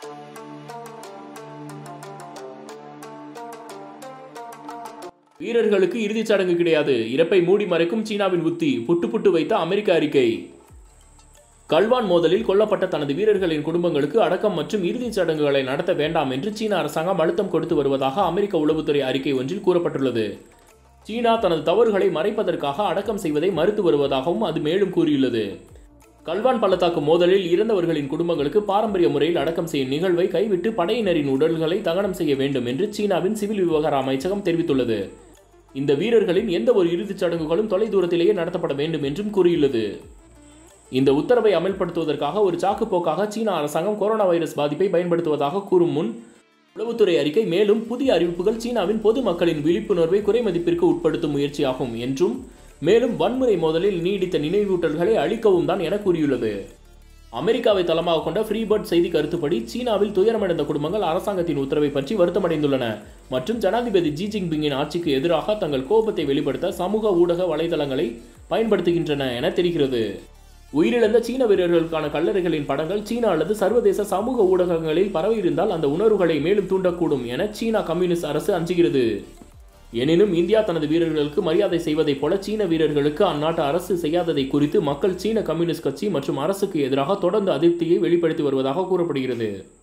வீரர்களுக்கு இறுதிச் சடங்கு கிடையாது இறப்பை மூடி மறைக்கும் சீனாவின் உத்தி புட்டு புட்டு வைத்த அமெரிக்க அறிக்கை கல்வான் மோதலில் கொல்லப்பட்ட தனது வீரர்களின் குடும்பங்களுக்கு அடக்கம் மற்றும் இறுதிச் சடங்குகளை நடத்த வேண்டாம் என்று சீன அரசாங்கம் அழுத்தம் கொடுத்து வருவதாக அமெரிக்க உளவுத்துறை அறிக்கை ஒன்றில் கூறப்பட்டுள்ளது சீனா தனது தவறுகளை மறைப்பதற்காக அடக்கம் செய்வதை மறுத்து வருவதாகவும் அது மேலும் கூறியுள்ளது கல்வான் பள்ளத்தாக்கு மோதலில் இறந்தவர்களின் குடும்பங்களுக்கு பாரம்பரிய முறையில் அடக்கம் செய்யும் நிகழ்வை கைவிட்டு படையினரின் உடல்களை தகனம் செய்ய வேண்டும் என்று சீனாவின் சிவில் விவகார அமைச்சகம் தெரிவித்துள்ளது இந்த வீரர்களின் எந்த ஒரு இறுதிச் சடங்குகளும் தொலைதூரத்திலேயே நடத்தப்பட வேண்டும் என்றும் கூறியுள்ளது இந்த உத்தரவை அமல்படுத்துவதற்காக ஒரு சாக்குப்போக்காக சீனா அரசாங்கம் கொரோனா வைரஸ் பாதிப்பை பயன்படுத்துவதாக கூறும் முன் உளவுத்துறை அறிக்கை மேலும் புதிய அறிவிப்புகள் சீனாவின் பொது மக்களின் விழிப்புணர்வை குறைமதிப்பிற்கு உட்படுத்தும் முயற்சியாகும் என்றும் மேலும் வன்முறை மோதலில் நீடித்த நினைவூட்டல்களை அளிக்கவும் தான் என கூறியுள்ளது அமெரிக்காவை தளமாக கொண்ட ஃப்ரீபர்ட் செய்தி கருத்துப்படி சீனாவில் துயரமடைந்த குடும்பங்கள் அரசாங்கத்தின் உத்தரவை பற்றி வருத்தமடைந்துள்ளன மற்றும் ஜனாதிபதி ஜி ஜின்பிங்கின் ஆட்சிக்கு எதிராக தங்கள் கோபத்தை வெளிப்படுத்த சமூக ஊடக வலைதளங்களை பயன்படுத்துகின்றன என தெரிகிறது உயிரிழந்த சீன வீரர்களுக்கான கல்லறைகளின் படங்கள் சீனா அல்லது சர்வதேச சமூக ஊடகங்களில் பரவியிருந்தால் அந்த உணர்வுகளை மேலும் தூண்டக்கூடும் என சீனா கம்யூனிஸ்ட் அரசு அஞ்சுகிறது எனினும் இந்தியா தனது வீரர்களுக்கு மரியாதை செய்வதைப் போல சீன வீரர்களுக்கு அந்நாட்டு அரசு செய்யாததை குறித்து மக்கள் சீன கம்யூனிஸ்ட் கட்சி மற்றும் அரசுக்கு எதிராக தொடர்ந்து அதிருப்தியை வெளிப்படுத்தி வருவதாக கூறப்படுகிறது